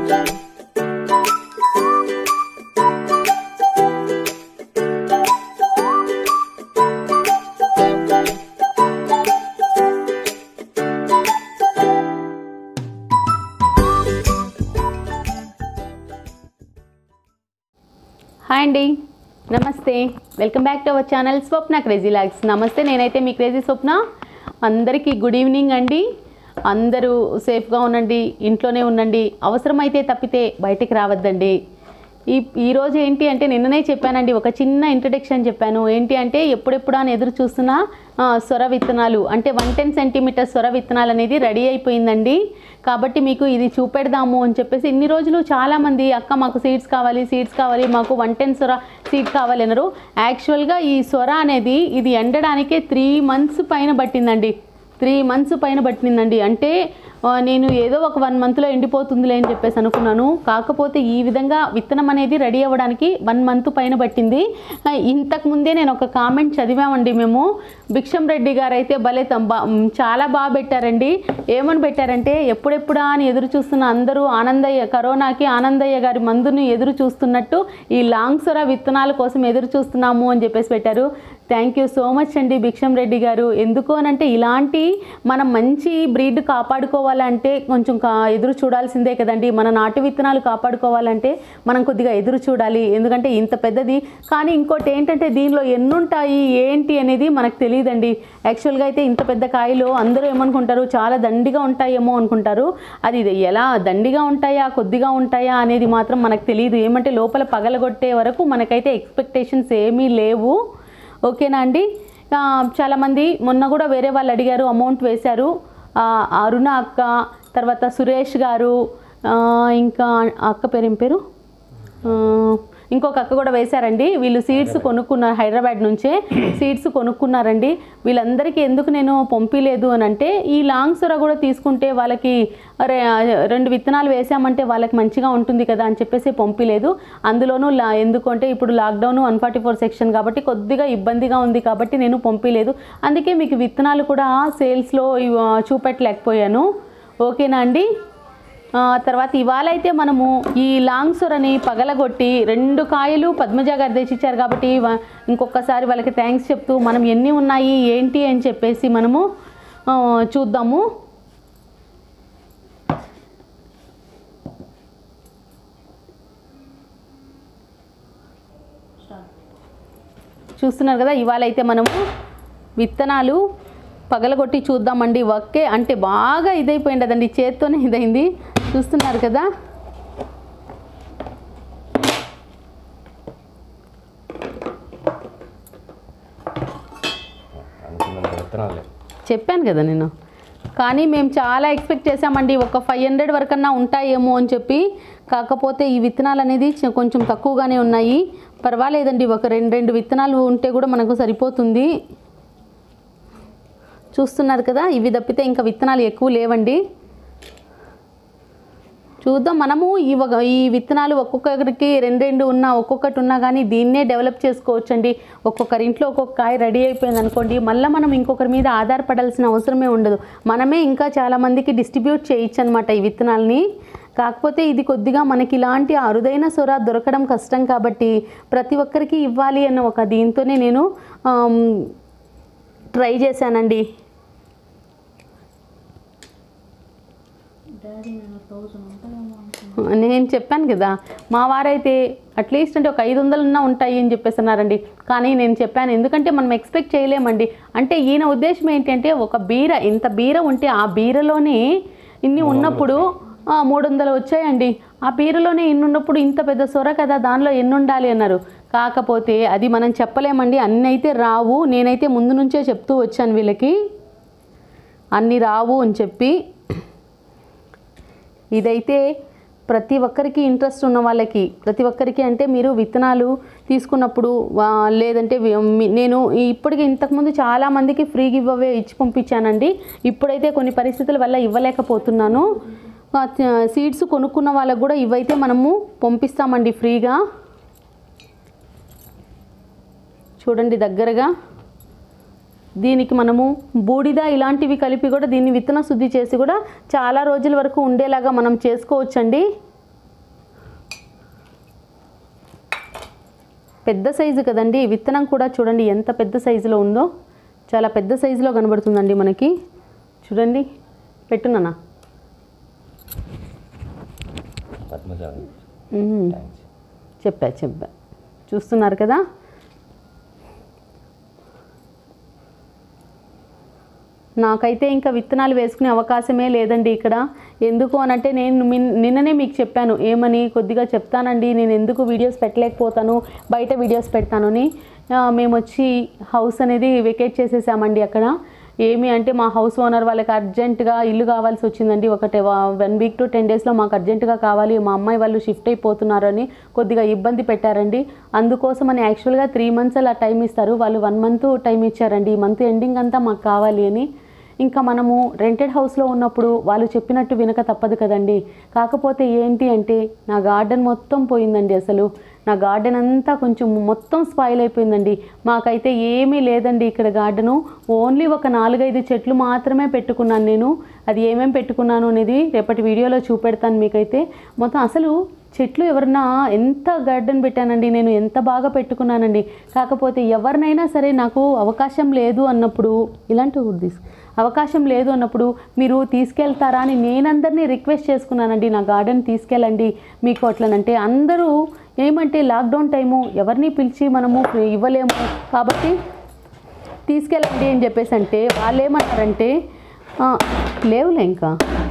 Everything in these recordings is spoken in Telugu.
హాయ్ అండి నమస్తే welcome back to our channel Swapna crazy vlogs నమస్తే నేనైతే మీ క్రేజీ స్వప్న అందరికీ గుడ్ ఈవినింగ్ అండి అందరూ సేఫ్గా ఉండండి ఇంట్లోనే ఉండండి అవసరమైతే తప్పితే బయటికి రావద్దండి ఈ ఈరోజు ఏంటి అంటే నిన్ననే చెప్పానండి ఒక చిన్న ఇంట్రడక్షన్ చెప్పాను ఏంటి అంటే ఎప్పుడెప్పుడు అని ఎదురు చూస్తున్న ఆ, సొర విత్తనాలు అంటే వన్ టెన్ సెంటీమీటర్ సొర విత్తనాలు అనేది రెడీ అయిపోయిందండి కాబట్టి మీకు ఇది చూపెడదాము అని చెప్పేసి ఇన్ని రోజులు చాలామంది అక్క మాకు సీడ్స్ కావాలి సీడ్స్ కావాలి మాకు వన్ టెన్ సొర సీడ్ కావాలి అన్నారు యాక్చువల్గా ఈ సొర అనేది ఇది ఎండడానికే త్రీ మంత్స్ పైన పట్టిందండి త్రీ మంత్స్ పైన పట్టిందండి అంటే ఆ, నేను ఏదో ఒక వన్ మంత్లో ఎండిపోతుందిలే అని చెప్పేసి అనుకున్నాను కాకపోతే ఈ విధంగా విత్తనం అనేది రెడీ అవ్వడానికి వన్ మంత్ పైన పట్టింది ఆ, ఇంతకు ముందే నేను ఒక కామెంట్ చదివామండి మేము భిక్షం రెడ్డి గారు అయితే భలే తం- బా- మ్, చాలా బాగా పెట్టారండి ఏమని పెట్టారంటే ఎప్పుడెప్పుడా అని ఎదురు చూస్తున్న అందరూ ఆనందయ్య కరోనాకి ఆనందయ్య గారి మందుని ఎదురు చూస్తున్నట్టు ఈ లాంగ్ సొర విత్తనాల కోసం ఎదురు చూస్తున్నాము అని చెప్పేసి పెట్టారు థ్యాంక్ యూ సో మచ్ అండి భిక్షం రెడ్డి గారు ఎందుకు అనంటే ఇలాంటి మనం మంచి బ్రీడ్ కాపాడుకోవాలంటే కొంచెం కా ఎదురు చూడాల్సిందే కదండి మన నాటు విత్తనాలు కాపాడుకోవాలంటే మనం కొద్దిగా ఎదురు చూడాలి ఎందుకంటే ఇంత పెద్దది కానీ ఇంకోటి ఏంటంటే దీనిలో ఎన్నుంటాయి ఏంటి అనేది మనకు తెలియదండి యాక్చువల్గా అయితే ఇంత పెద్ద కాయలు అందరూ ఏమనుకుంటారు చాలా దండిగా ఉంటాయేమో అనుకుంటారు అది ఇది ఎలా దండిగా ఉంటాయా కొద్దిగా ఉంటాయా అనేది మాత్రం మనకు తెలియదు ఏమంటే లోపల పగలగొట్టే వరకు మనకైతే ఎక్స్పెక్టేషన్స్ ఏమీ లేవు ఓకేనా అండి ఆ, చాలామంది మొన్న కూడా వేరే వాళ్ళు అడిగారు అమౌంట్ వేశారు ఆ, అరుణ అక్క తర్వాత సురేష్ గారు ఆ, ఇంకా ఆ అక్క పేరు ఏం పేరు ఆ, ఇంకొక అక్క కూడా వేశారండి వీళ్ళు సీడ్స్ కొనుక్కున్నారు హైదరాబాద్ నుంచే సీడ్స్ కొనుక్కున్నారండి వీళ్ళందరికీ ఎందుకు నేను పంపించలేదు అని అంటే ఈ లాంగ్ సొర కూడా తీసుకుంటే వాళ్ళకి రె- రెండు విత్తనాలు వేసామంటే వాళ్ళకి మంచిగా ఉంటుంది కదా అని చెప్పేసి పంపించలేదు అందులోనూ లా ఎందుకు అంటే ఇప్పుడు lockdown one forty four section కాబట్టి కొద్దిగా ఇబ్బందిగా ఉంది కాబట్టి నేను పంపించలేదు అందుకే మీకు విత్తనాలు కూడా సేల్స్లో ఇవ్- చూపెట్టలేకపోయాను ఓకేనా అండి ఆ, తర్వాత ఇవాళ అయితే మనము ఈ లాంగ్ సొరని పగలగొట్టి రెండు కాయలు పద్మజ గారు తెచ్చిచ్చారు కాబట్టి వా- ఇంకొకసారి వాళ్ళకి థ్యాంక్స్ చెప్తూ మనం ఎన్ని ఉన్నాయి ఏంటి అని చెప్పేసి మనము ఆ, చూద్దాము చూస్తున్నారు కదా ఇవాళ అయితే మనము విత్తనాలు పగలగొట్టి చూద్దామండి ఒకే అంటే బాగా ఇదైపోయింది అదండి చేత్తోనే ఇదైంది చూస్తున్నారు కదా అనుకున్నంత విత్తనాలే చెప్పాను కదా నేను కానీ మేము చాలా ఎక్స్పెక్ట్ చేసామండి ఒక ఫైవ్ హండ్రెడ్ వరకన్నా ఉంటాయేమో అని చెప్పి కాకపోతే ఈ విత్తనాలు అనేది చ- కొంచెం తక్కువగానే ఉన్నాయి పర్వాలేదండి ఒక రెండు రెండు విత్తనాలు ఉంటే కూడా మనకు సరిపోతుంది చూస్తున్నారు కదా ఇవి తప్పితే ఇంకా విత్తనాలు ఎక్కువ లేవండి చూద్దాం మనము ఈ ఒక- ఈ విత్తనాలు ఒక్కొక్కరికి రెండు రెండు ఉన్నా ఒక్కొక్కటి ఉన్నా కానీ దీన్నే డెవలప్ చేసుకోవచ్చండి ఒక్కొక్కరి ఇంట్లో ఒక్కొక్క కాయ రెడీ అయిపోయింది అనుకోండి మళ్ళీ మనం ఇంకొకరి మీద ఆధారపడాల్సిన అవసరమే ఉండదు మనమే ఇంకా చాలామందికి డిస్ట్రిబ్యూట్ చేయొచ్చు అనమాట ఈ విత్తనాలని కాకపోతే ఇది కొద్దిగా మనకి ఇలాంటి అరుదైన సొర దొరకడం కష్టం కాబట్టి ప్రతి ఒక్కరికి ఇవ్వాలి అన్న ఒక దీంతోనే నేను ఆమ్, ట్రై చేశానండి నేను చెప్పాను కదా మా వారైతే అట్లీస్ట్ అంటే ఒక ఐదు వందలున్నా ఉంటాయి అని చెప్పేసి అన్నారండి కానీ నేను చెప్పాను ఎందుకంటే మనం ఎక్స్పెక్ట్ చేయలేమండి అంటే ఈయన ఉద్దేశం ఏంటంటే ఒక బీర ఇంత బీర ఉంటే ఆ బీరలోనే ఇన్ని ఉన్నప్పుడు ఆ, మూడు వందలు వచ్చాయండి ఆ బీరలోనే ఇన్ని ఉన్నప్పుడు ఇంత పెద్ద సొర కదా దానిలో ఎన్ని ఉండాలి అన్నారు కాకపోతే అది మనం చెప్పలేమండి అన్నీ అయితే రావు నేనైతే ముందు నుంచే చెప్తూ వచ్చాను వీళ్ళకి అన్నీ రావు అని చెప్పి ఇదైతే ప్రతి ఒక్కరికి ఇంట్రెస్ట్ ఉన్న వాళ్ళకి ప్రతి ఒక్కరికి అంటే మీరు విత్తనాలు తీసుకున్నప్పుడు వా- లేదంటే వి- మీ- నేను ఇప్పటికి ఇంతకుముందు చాలామందికి ఫ్రీ గివ్ అవే ఇచ్చి పంపించానండి ఇప్పుడైతే కొన్ని పరిస్థితుల వల్ల ఇవ్వలేకపోతున్నాను సీడ్స్ కొనుక్కున్న వాళ్ళకు కూడా ఇవైతే మనము పంపిస్తామండి ఫ్రీగా చూడండి దగ్గరగా దీనికి మనము బూడిద ఇలాంటివి కలిపి కూడా దీన్ని విత్తన శుద్ధి చేసి కూడా చాలా రోజుల వరకు ఉండేలాగా మనం చేసుకోవచ్చండి పెద్ద సైజు కదండి విత్తనం కూడా చూడండి ఎంత పెద్ద సైజులో ఉందో చాలా పెద్ద సైజులో కనబడుతుందండి మనకి చూడండి పెట్టున్నానా పద్మజ మ్మ్. థ్యాంక్స్ చెప్పా చెప్పా చూస్తున్నారు కదా నాకైతే ఇంకా విత్తనాలు వేసుకునే అవకాశమే లేదండి ఇక్కడ ఎందుకు అనంటే నేను మిన్- నిన్ననే మీకు చెప్పాను ఏమని కొద్దిగా చెప్తానండి నేను ఎందుకు వీడియోస్ పెట్టలేకపోతాను బయట వీడియోస్ పెడతాను అని ఆ, మేము వచ్చి హౌస్ అనేది వెకేట్ చేసేసామండి అక్కడ ఏమి అంటే మా హౌస్ ఓనర్ వాళ్ళకి అర్జెంటుగా ఇల్లు కావాల్సి వచ్చిందండి ఒకటి వన్ వీక్ టు టెన్ డేస్లో మాకు అర్జెంటుగా కావాలి మా అమ్మాయి వాళ్ళు షిఫ్ట్ అయిపోతున్నారని కొద్దిగా ఇబ్బంది పెట్టారండి అందుకోసమని యాక్చువల్గా త్రీ మంత్స్ అలా టైం ఇస్తారు వాళ్ళు వన్ మంత్ టైం ఇచ్చారండి ఈ మంత్ ఎండింగ్ అంతా మాకు కావాలి అని ఇంకా మనము రెంటెడ్ హౌస్లో ఉన్నప్పుడు వాళ్ళు చెప్పినట్టు వినక తప్పదు కదండి కాకపోతే ఏంటి అంటే నా గార్డెన్ మొత్తం పోయిందండి అసలు నా గార్డెన్ అంతా కొంచెం మొత్తం స్పాయిల్ అయిపోయిందండి మాకైతే ఏమీ లేదండి ఇక్కడ గార్డెను ఓన్లీ ఒక నాలుగైదు చెట్లు మాత్రమే పెట్టుకున్నాను నేను అది ఏమేం పెట్టుకున్నాను అనేది రేపటి వీడియోలో చూపెడతాను మీకైతే మొత్తం అసలు చెట్లు ఎవరన్నా ఎంత గార్డెన్ పెట్టానండి నేను ఎంత బాగా పెట్టుకున్నానండి కాకపోతే ఎవరినైనా సరే నాకు అవకాశం లేదు అన్నప్పుడు ఇలాంటివి కూడా తీసు అవకాశం లేదు అన్నప్పుడు మీరు తీసుకెళ్తారా అని నేనందరినీ రిక్వెస్ట్ చేసుకున్నానండి నా గార్డెన్ తీసుకెళ్ళండి మీకు అట్లనంటే అందరూ ఏమంటే లాక్డౌన్ టైము ఎవరిని పిలిచి మనము ఇవ్వలేము కాబట్టి తీసుకెళ్ళండి అని చెప్పేసి అంటే వాళ్ళు ఏమంటారంటే "ఆ, లేవులే ఇంకా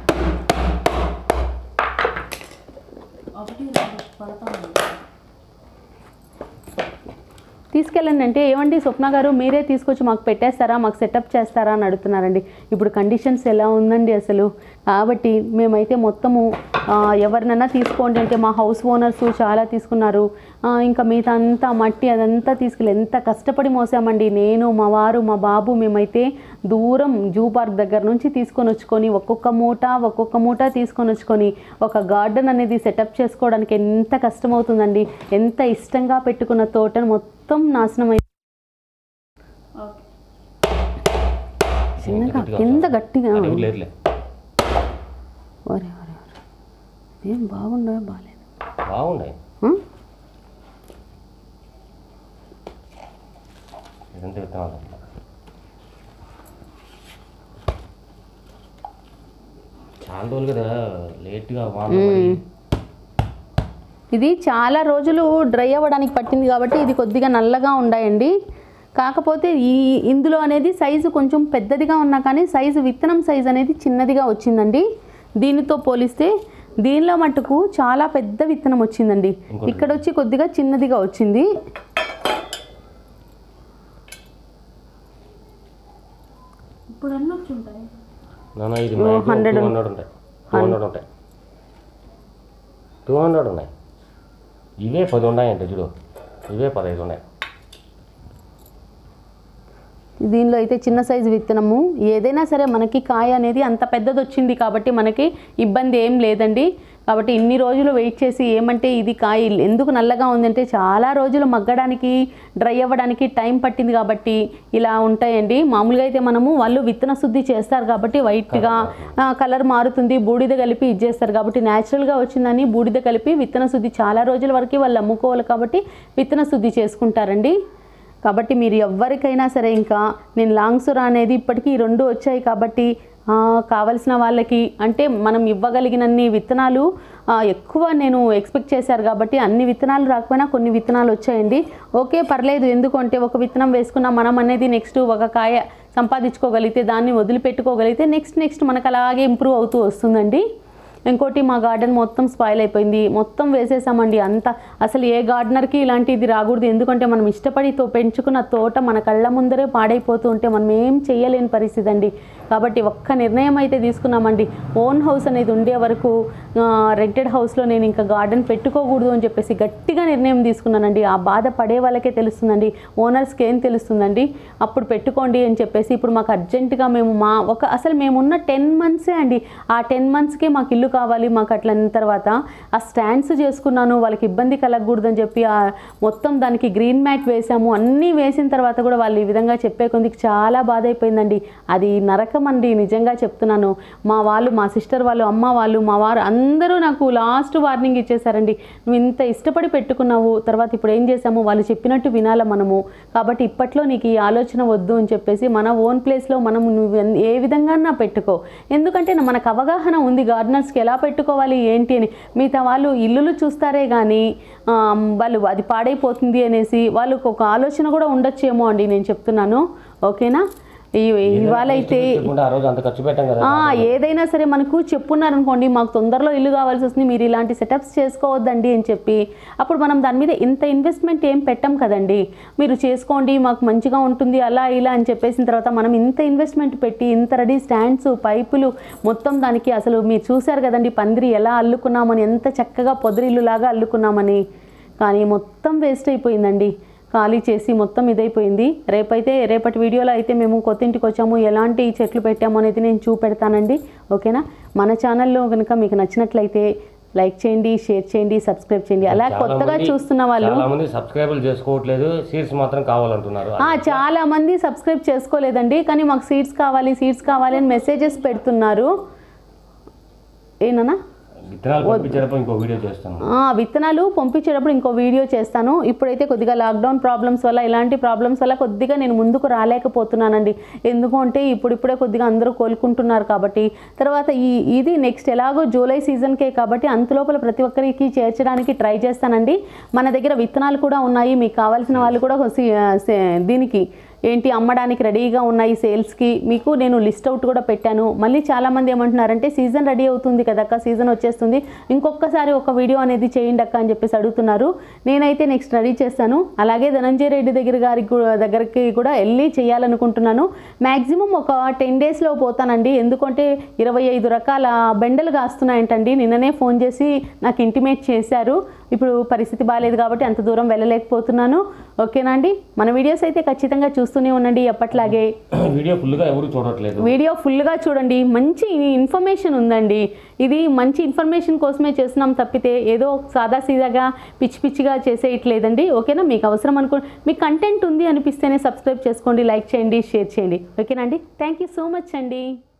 తీసుకెళ్ళండి అంటే ఏమండి స్వప్న గారు మీరే తీసుకొచ్చి మాకు పెట్టేస్తారా మాకు సెటప్ చేస్తారా అని అడుగుతున్నారండి ఇప్పుడు కండిషన్స్ ఎలా ఉందండి అసలు కాబట్టి మేమైతే మొత్తము ఆ, ఎవరినైనా తీసుకోండి అంటే మా హౌస్ ఓనర్స్ చాలా తీసుకున్నారు ఆ, ఇంకా మిగతా అంతా మట్టి అదంతా తీసుకెళ్ళి ఎంత కష్టపడి మోసామండి నేను మా వారు మా బాబు మేమైతే దూరం జూ పార్క్ దగ్గర నుంచి తీసుకొని వచ్చుకొని ఒక్కొక్క మూట ఒక్కొక్క మూట తీసుకొని వచ్చుకొని ఒక గార్డెన్ అనేది సెటప్ చేసుకోవడానికి ఎంత కష్టమవుతుందండి ఎంత ఇష్టంగా పెట్టుకున్న తోటను మొత్తం నాశనం అయి చిన్నగా ఎంత గట్టిగా ఎవరు లేరులే ఒరే ఒరే ఒరే ఏం బాగుండో బాగాలేదు బాగున్నాయి ఆ? ఇదంతా విత్తనాలు అన్నమాట. చాలా రోజులు కదా లేట్గా వాన పడి ఇది చాలా రోజులు డ్రై అవ్వడానికి పట్టింది కాబట్టి ఇది కొద్దిగా నల్లగా ఉన్నాయండి కాకపోతే ఈ ఇందులో అనేది సైజు కొంచెం పెద్దదిగా ఉన్నా కానీ సైజు విత్తనం సైజు అనేది చిన్నదిగా వచ్చిందండి దీనితో పోలిస్తే దీనిలో మట్టుకు చాలా పెద్ద విత్తనం వచ్చిందండి ఇంకోటి. ఇక్కడ వచ్చి కొద్దిగా చిన్నదిగా వచ్చింది ఇప్పుడు అన్నీ వచ్చి ఉంటాయి నాన్న ఇది ఓ, టూ 100 హండ్రెడ్ ఉంటాయి టూ హండ్రెడ్ ఉంటాయి టూ హండ్రెడ్ ఉన్నాయి ఇవే పది ఉన్నాయంట చూడు ఇవే పదహైదు ఉన్నాయి దీనిలో అయితే చిన్న సైజు విత్తనము ఏదైనా సరే మనకి కాయ అనేది అంత పెద్దది వచ్చింది కాబట్టి మనకి ఇబ్బంది ఏం లేదండి కాబట్టి ఇన్ని రోజులు వెయిట్ చేసి ఏమంటే ఇది కాయ ఎందుకు నల్లగా ఉందంటే చాలా రోజులు మగ్గడానికి డ్రై అవ్వడానికి టైం పట్టింది కాబట్టి ఇలా ఉంటాయండి మామూలుగా అయితే మనము వాళ్ళు విత్తన శుద్ధి చేస్తారు కాబట్టి వైట్గా కలర్ మారుతుంది బూడిద కలిపి ఇచ్చేస్తారు కాబట్టి న్యాచురల్గా వచ్చిందని బూడిద కలిపి విత్తన శుద్ధి చాలా రోజుల వరకు వాళ్ళు అమ్ముకోవాలి కాబట్టి విత్తన శుద్ధి చేసుకుంటారండి కాబట్టి మీరు ఎవరికైనా సరే ఇంకా నేను లాంగ్సురా అనేది ఇప్పటికీ ఈ రెండు వచ్చాయి కాబట్టి ఆ, కావలసిన వాళ్ళకి అంటే మనం ఇవ్వగలిగినన్ని విత్తనాలు ఆ, ఎక్కువ నేను ఎక్స్పెక్ట్ చేశారు కాబట్టి అన్ని విత్తనాలు రాకపోయినా కొన్ని విత్తనాలు వచ్చాయండి ఓకే పర్లేదు ఎందుకంటే ఒక విత్తనం వేసుకున్నా మనం అనేది నెక్స్ట్ ఒక కాయ సంపాదించుకోగలిగితే దాన్ని వదిలిపెట్టుకోగలిగితే నెక్స్ట్ నెక్స్ట్ మనకు అలాగే ఇంప్రూవ్ అవుతూ వస్తుందండి ఇంకోటి మా గార్డెన్ మొత్తం స్పాయిల్ అయిపోయింది మొత్తం వేసేసామండి అంత అసలు ఏ గార్డెనర్కి ఇలాంటిది రాకూడదు ఎందుకంటే మనం ఇష్టపడి తో పెంచుకున్న తోట మన కళ్ళ ముందరే పాడైపోతూ ఉంటే మనం ఏం చేయలేని పరిస్థితి అండి కాబట్టి ఒక్క నిర్ణయం అయితే తీసుకున్నామండి ఓన్ హౌస్ అనేది ఉండే వరకు రెంటెడ్ హౌస్లో నేను ఇంకా గార్డెన్ పెట్టుకోకూడదు అని చెప్పేసి గట్టిగా నిర్ణయం తీసుకున్నానండి ఆ బాధ పడే వాళ్ళకే తెలుస్తుందండి ఓనర్స్కి ఏం తెలుస్తుందండి అప్పుడు పెట్టుకోండి అని చెప్పేసి ఇప్పుడు మాకు అర్జెంటుగా మేము మా ఒక అసలు మేమున్న టెన్ మంత్సే అండి ఆ టెన్ మంత్స్కి మాకు ఇల్లు ఇల్లు కావాలి మాకు అట్లా అన్న తర్వాత ఆ స్టాండ్స్ చేసుకున్నాను వాళ్ళకి ఇబ్బంది కలగకూడదని చెప్పి ఆ మొత్తం దానికి గ్రీన్ మ్యాట్ వేసాము అన్నీ వేసిన తర్వాత కూడా వాళ్ళు ఈ విధంగా చెప్పే కొందికి చాలా బాధ అయిపోయిందండి అది నరకం అండి నిజంగా చెప్తున్నాను మా వాళ్ళు మా సిస్టర్ వాళ్ళు అమ్మ వాళ్ళు మా వారు అందరూ నాకు లాస్ట్ వార్నింగ్ ఇచ్చేసారండి నువ్వు ఇంత ఇష్టపడి పెట్టుకున్నావు తర్వాత ఇప్పుడు ఏం చేసాము వాళ్ళు చెప్పినట్టు వినాల మనము కాబట్టి ఇప్పట్లో నీకు ఈ ఆలోచన వద్దు అని చెప్పేసి మన ఓన్ ప్లేస్లో మనం నువ్వు ఎన్- ఏ విధంగా పెట్టుకో ఎందుకంటే నా- మనకు అవగాహన ఉంది గార్డెనర్స్కి ఎలా పెట్టుకోవాలి ఏంటి అని మిగతా వాళ్ళు ఇల్లులు చూస్తారే కానీ ఆ, వాళ్ళు అది పాడైపోతుంది అనేసి వాళ్ళకు ఒక ఆలోచన కూడా ఉండొచ్చేమో అండి నేను చెప్తున్నాను ఓకేనా ఈ- ఇవాళ అయితే చెప్పకుండా ఆ రోజు అంత ఖర్చు పెట్టాం కదా ఆ, ఏదైనా సరే మనకు చెప్పున్నారనుకోండి మాకు తొందరలో ఇల్లు కావాల్సి వస్తుంది మీరు ఇలాంటి సెటప్స్ చేసుకోవద్దండి అని చెప్పి అప్పుడు మనం దాని మీద ఇంత ఇన్వెస్ట్మెంట్ ఏం పెట్టం కదండి మీరు చేసుకోండి మాకు మంచిగా ఉంటుంది అలా ఇలా అని చెప్పేసిన తర్వాత మనం ఇంత ఇన్వెస్ట్మెంట్ పెట్టి ఇంత రెడీ స్టాండ్స్ పైపులు మొత్తం దానికి అసలు మీరు చూశారు కదండి పందిరి ఎలా అల్లుకున్నామని ఎంత చక్కగా పొదరిల్లులాగా అల్లుకున్నామని కానీ మొత్తం వేస్ట్ అయిపోయిందండి ఖాళీ చేసి మొత్తం ఇదైపోయింది రేపైతే రేపటి వీడియోలో అయితే మేము కొత్త ఇంటికి వచ్చాము ఎలాంటి చెట్లు పెట్టాము అనేది నేను చూపెడతానండి ఓకేనా మన ఛానల్లో కనుక మీకు నచ్చినట్లయితే లైక్ చేయండి షేర్ చేయండి సబ్స్క్రైబ్ చేయండి అలా చాలా కొత్తగా మంది- చూస్తున్న వాళ్ళు చాలా మంది సబ్స్క్రైబులు చేసుకోవట్లేదు సీట్స్ మాత్రం కావాలంటున్నారు ఆ, చాలా మంది సబ్స్క్రైబ్ చేసుకోలేదండి కానీ మాకు సీట్స్ కావాలి సీట్స్ కావాలి అని మెసేజెస్ పెడుతున్నారు ఏనన్నా విత్తనాలు పంపించేటప్పుడు ఇంకో వీడియో చేస్తాను ఆ, విత్తనాలు పంపించేటప్పుడు ఇంకో వీడియో చేస్తాను ఇప్పుడైతే కొద్దిగా లాక్డౌన్ ప్రాబ్లమ్స్ వల్ల ఇలాంటి ప్రాబ్లమ్స్ వల్ల కొద్దిగా నేను ముందుకు రాలేకపోతున్నానండి ఎందుకు అంటే ఇప్పుడిప్పుడే కొద్దిగా అందరూ కోలుకుంటున్నారు కాబట్టి తర్వాత ఈ ఇది నెక్స్ట్ ఎలాగో జూలై సీజన్కే కాబట్టి అంతలోపల ప్రతి ఒక్కరికి చేర్చడానికి ట్రై చేస్తానండి మన దగ్గర విత్తనాలు కూడా ఉన్నాయి మీకు కావాల్సిన వాళ్ళు కూడా ఒక సి- ఆ, సే- దీనికి ఏంటి అమ్మడానికి రెడీగా ఉన్నాయి సేల్స్కి మీకు నేను లిస్ట్ అవుట్ కూడా పెట్టాను మళ్ళీ చాలామంది ఏమంటున్నారంటే సీజన్ రెడీ అవుతుంది కదక్క సీజన్ వచ్చేస్తుంది ఇంకొకసారి ఒక వీడియో అనేది చేయండి అక్క అని చెప్పేసి అడుగుతున్నారు నేనైతే నెక్స్ట్ రెడీ చేస్తాను అలాగే ధనంజయ రెడ్డి దగ్గర గారికి కూడా- దగ్గరికి కూడా వెళ్ళి చేయాలనుకుంటున్నాను మ్యాక్సిమం ఒక టెన్ డేస్లో పోతానండి ఎందుకంటే ఇరవై ఐదు రకాల బెండలు కాస్తున్నాయంటండి నిన్ననే ఫోన్ చేసి నాకు ఇంటిమేట్ చేశారు ఇప్పుడు పరిస్థితి బాగాలేదు కాబట్టి అంత దూరం వెళ్ళలేకపోతున్నాను ఓకేనా అండి మన వీడియోస్ అయితే ఖచ్చితంగా చూస్తూనే ఉండండి ఎప్పట్లాగే వీడియో ఫుల్గా ఎవరు చూడట్లేదు వీడియో ఫుల్గా చూడండి మంచి ఇన్ఫర్మేషన్ ఉందండి ఇది మంచి ఇన్ఫర్మేషన్ కోసమే చేస్తున్నాం తప్పితే ఏదో సాదా సీదాగా పిచ్చి పిచ్చిగా చేసేయట్లేదండి ఓకేనా మీకు అవసరం అనుకో మీకు కంటెంట్ ఉంది అనిపిస్తేనే సబ్స్క్రైబ్ చేసుకోండి లైక్ చేయండి షేర్ చేయండి ఓకేనా అండి థ్యాంక్ యూ సో మచ్ అండి